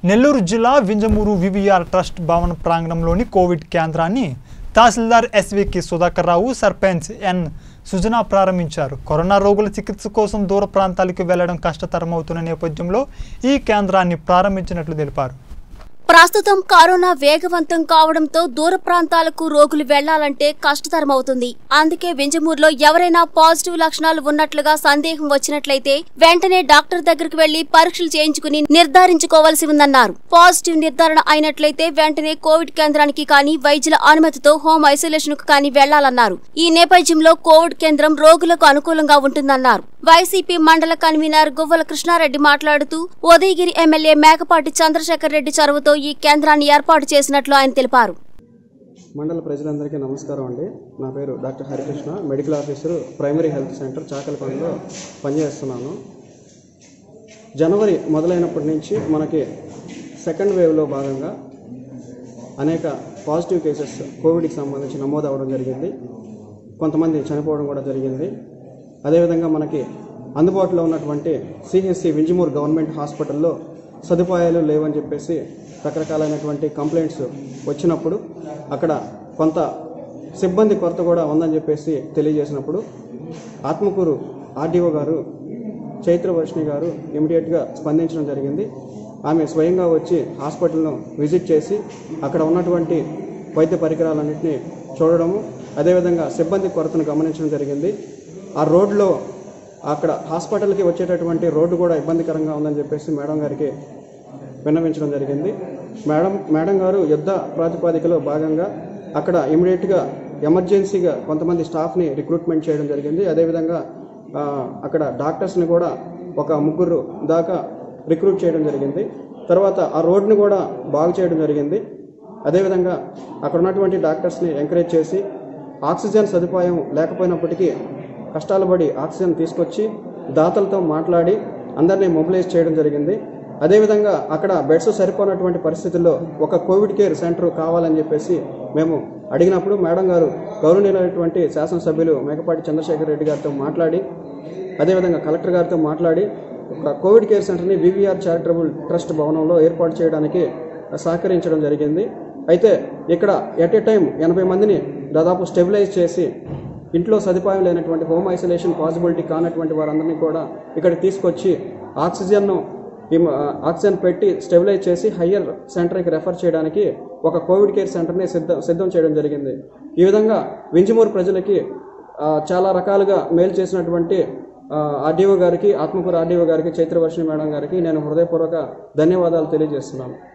నెల్లూరు జిల్లా Vinjamuru VVR trust భవన ప్రాంగణంలోని Covid కేంద్రాన్ని తహసీల్దార్ ఎస్వికి సుధాకర్ రావు సర్పంచ్ ఎన్ సుజనా ప్రారంభించారు కరోనా రోగుల చికిత్స కోసం దూర ప్రాంతాలకు వెళ్లడం కష్టతరమవుతున్న నేపథ్యంలో ఈ కేంద్రాన్ని ప్రారంభించినట్లు తెలిపారు ప్రస్తుతం కరోనా వేగవంతం కావడంతో దూర ప్రాంతాలకు రోగులు వెళ్లాలంటే కష్టతరమవుతుంది అందుకే వింజమూరులో ఎవరైనా పాజిటివ్ లక్షణాలు ఉన్నట్లుగా సందేహం వచ్చినట్లయితే వెంటనే డాక్టర్ దగ్గరికి వెళ్లి పరీక్షలు చేయించుకుని నిర్ధారించుకోవాల్సి ఉందన్నారు పాజిటివ్ నిర్ధారణ అయినట్లయితే వెంటనే కోవిడ్ కేంద్రానికి కానీ వైద్యుల అనుమతితో హోమ్ ఐసోలేషన్ కు కానీ వెళ్లాలన్నారు ఈ నేపథ్యంలో కోవిడ్ కేంద్రం రోగులకు అనుకూలంగా ఉంటుందన్నారు వైసీపీ మండల కన్వీనర్ గువ్వల కృష్ణారెడ్డి మాట్లాడుతూ ఉదయగిరి ఎమ్మెల్యే మేకపాటి చంద్రశేఖర్ రెడ్డి చొరవతో ఈ కేంద్రాన్ని ఏర్పాటు చేసినట్లు ఆయన తెలిపారు మండల ప్రజలందరికీ నమస్కారం అండి నా పేరు doctor Harikrishna medical officer primary health centre చాకలకొండలో పనిచేస్తున్నాను జనవరి మొదలైనప్పటి నుంచి మనకి సెకండ్ వేవ్లో భాగంగా అనేక పాజిటివ్ కేసెస్ కోవిడ్కి సంబంధించి నమోదు అవ్వడం జరిగింది కొంతమంది చనిపోవడం కూడా జరిగింది అదేవిధంగా మనకి అందుబాటులో ఉన్నటువంటి సిహెచ్సి వింజమూరు గవర్నమెంట్ హాస్పిటల్లో సదుపాయాలు లేవని చెప్పేసి రకరకాలైనటువంటి కంప్లైంట్స్ వచ్చినప్పుడు అక్కడ కొంత సిబ్బంది కొరత కూడా ఉందని చెప్పేసి తెలియజేసినప్పుడు ఆత్మకూరు ఆర్డీఓ గారు చైత్రవర్షిణి గారు ఇమీడియట్గా స్పందించడం జరిగింది ఆమె స్వయంగా వచ్చి హాస్పిటల్ను విజిట్ చేసి అక్కడ ఉన్నటువంటి వైద్య పరికరాలన్నింటినీ చూడడము అదేవిధంగా సిబ్బంది కొరతను గమనించడం జరిగింది ఆ రోడ్లో అక్కడ హాస్పిటల్కి వచ్చేటటువంటి రోడ్డు కూడా ఇబ్బందికరంగా ఉందని చెప్పేసి మేడం గారికి విన్నవించడం జరిగింది మేడం మేడం గారు యుద్ధ ప్రాతిపాదికలో భాగంగా అక్కడ ఇమీడియట్గా ఎమర్జెన్సీగా కొంతమంది స్టాఫ్ని రిక్రూట్మెంట్ చేయడం జరిగింది అదేవిధంగా ఆ, అక్కడ డాక్టర్స్ని కూడా ఒక ముగ్గురు దాకా రిక్రూట్ చేయడం జరిగింది తర్వాత ఆ రోడ్ని కూడా బాగు చేయడం జరిగింది అదేవిధంగా అక్కడ ఉన్నటువంటి డాక్టర్స్ని ఎంకరేజ్ చేసి ఆక్సిజన్ సదుపాయం లేకపోయినప్పటికీ కష్టాలు పడి ఆక్సిజన్ తీసుకొచ్చి దాతలతో మాట్లాడి అందరినీ మొబిలైజ్ చేయడం జరిగింది అదేవిధంగా అక్కడ బెడ్స్ సరిపోనటువంటి పరిస్థితుల్లో ఒక కోవిడ్ కేర్ సెంటర్ కావాలని చెప్పేసి మేము అడిగినప్పుడు మేడం గారు గౌరవనీయులైనటువంటి శాసనసభ్యులు మేకపాటి చంద్రశేఖర్ రెడ్డి గారితో మాట్లాడి అదేవిధంగా కలెక్టర్ గారితో మాట్లాడి ఒక కోవిడ్ కేర్ సెంటర్ని వివిఆర్ చారిటబుల్ ట్రస్ట్ భవనంలో ఏర్పాటు చేయడానికి సహకరించడం జరిగింది అయితే ఇక్కడ ఎట్ ఏ టైం ఎనభై మందిని దాదాపు స్టెబిలైజ్ చేసి ఇంట్లో సదుపాయం లేనటువంటి హోమ్ ఐసోలేషన్ పాసిబిలిటీ కానటువంటి వారందరినీ కూడా ఇక్కడ తీసుకొచ్చి ఆక్సిజన్ను ఇమ్- ఆక్సిజన్ పెట్టి స్టెబిలైజ్ చేసి హయ్యర్ సెంటర్కి రెఫర్ చేయడానికి ఒక కోవిడ్ కేర్ సెంటర్ని సిద్ధం సిద్ధం చేయడం జరిగింది ఈ విధంగా వింజమూరు ప్రజలకి ఆ, చాలా రకాలుగా మేలు చేసినటువంటి ఆర్డీఓ గారికి ఆత్మకూరు ఆర్డీఓ గారికి చైత్రవర్షిణి మేడం గారికి నేను హృదయపూర్వక ధన్యవాదాలు తెలియజేస్తున్నాను